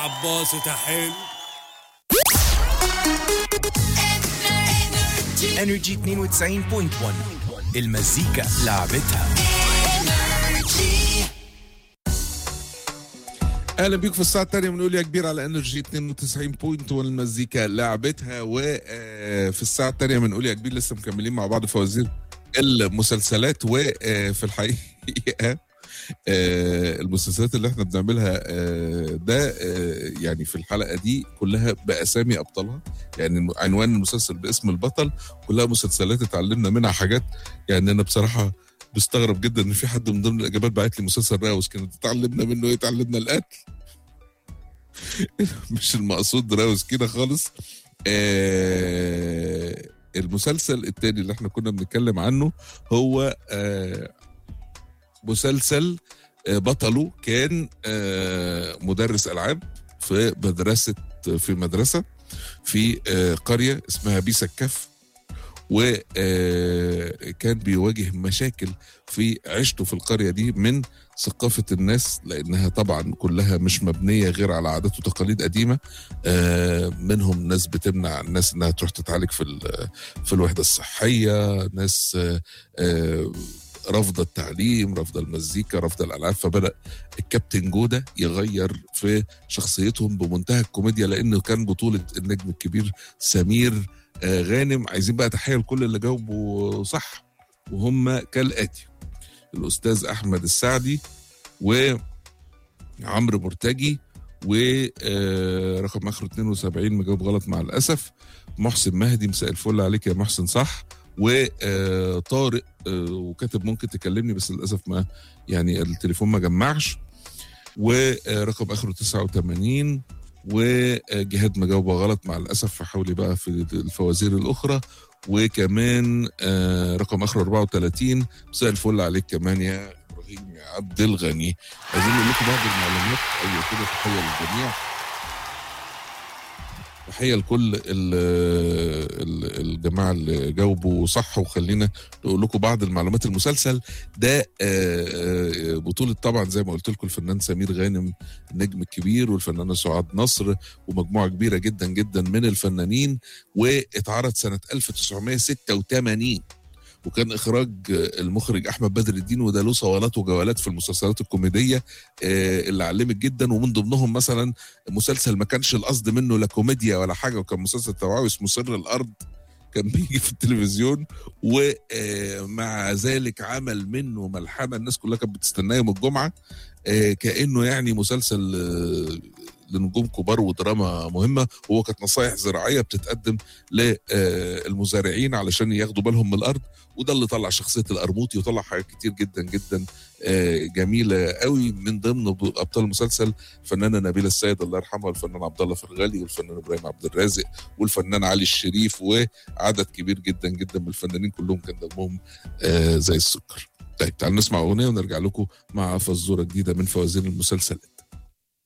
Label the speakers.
Speaker 1: عباسة حلو
Speaker 2: انرجي 92.1 المزيكا لعبتها
Speaker 3: اهلا بيكم في الساعه الثانيه بنقول يا كبير على انرجي 92 بوينت والمزيكا لعبتها وفي الساعه الثانيه بنقول يا كبير لسه مكملين مع بعض فوازير المسلسلات وفي الحقيقه آه، المسلسلات اللي احنا بنعملها آه، ده آه، يعني في الحلقه دي كلها باسامي ابطالها يعني عنوان المسلسل باسم البطل كلها مسلسلات اتعلمنا منها حاجات يعني انا بصراحه بستغرب جدا ان في حد من ضمن الاجابات بعت لي مسلسل راوس كانت اتعلمنا منه ايه اتعلمنا القتل مش المقصود راوس كده خالص آه المسلسل التاني اللي احنا كنا بنتكلم عنه هو آه مسلسل آه بطله كان آه مدرس العاب في مدرسه في مدرسه في آه قريه اسمها بيسا الكف وكان بيواجه مشاكل في عيشته في القرية دي من ثقافة الناس لأنها طبعا كلها مش مبنية غير على عادات وتقاليد قديمة آه، منهم ناس بتمنع الناس إنها تروح تتعالج في ال- في الوحدة الصحية ناس آه، آه، رافضة التعليم رافضة المزيكا رافضة الألعاب فبدأ الكابتن جودة يغير في شخصيتهم بمنتهى الكوميديا لأنه كان بطولة النجم الكبير سمير آه، غانم عايزين بقى تحيه لكل اللي جاوبوا صح وهم كالاتي الاستاذ احمد السعدي وعمرو مرتجي ورقم اخره 72 مجاوب غلط مع الاسف محسن مهدي مساء الفل عليك يا محسن صح وطارق وكاتب ممكن تكلمني بس للاسف ما يعني التليفون ما جمعش ورقم اخره 89 وجهاد مجاوبة غلط مع الأسف فحاولي بقى في الفوازير الأخرى وكمان آه، رقم آخر 34 مساء الفل عليك كمان يا إبراهيم يا عبد الغني عايزين نقول لكم بعض المعلومات أيوة كده تحية للجميع تحية لكل ال- ال- الجماعة اللي جاوبوا صح وخلينا نقول لكم بعض المعلومات المسلسل ده آه، آه، بطولة طبعا زي ما قلت لكم الفنان سمير غانم النجم الكبير والفنانة سعاد نصر ومجموعة كبيرة جدا جدا من الفنانين واتعرض سنة 1986 وكان اخراج المخرج احمد بدر الدين وده له صولات وجولات في المسلسلات الكوميديه آه، اللي علمت جدا ومن ضمنهم مثلا مسلسل ما كانش القصد منه لا كوميديا ولا حاجه وكان مسلسل توعوي اسمه سر الارض كان بيجي في التلفزيون ومع ذلك عمل منه ملحمه الناس كلها كانت بتستناه يوم الجمعه آه، كانه يعني مسلسل آه، لنجوم كبار ودراما مهمه وهو كانت نصايح زراعيه بتتقدم للمزارعين علشان ياخدوا بالهم من الارض وده اللي طلع شخصيه القرموطي وطلع حاجات كتير جدا جدا آه، جميله قوي من ضمن ابطال المسلسل الفنانه نبيله السيد الله يرحمها والفنان عبد الله فرغلي والفنان ابراهيم عبد الرازق والفنان علي الشريف وعدد كبير جدا جدا من الفنانين كلهم كان دمهم آه، زي السكر طيب تعالوا نسمع اغنيه ونرجع لكم مع فزوره جديده من فوازير المسلسلات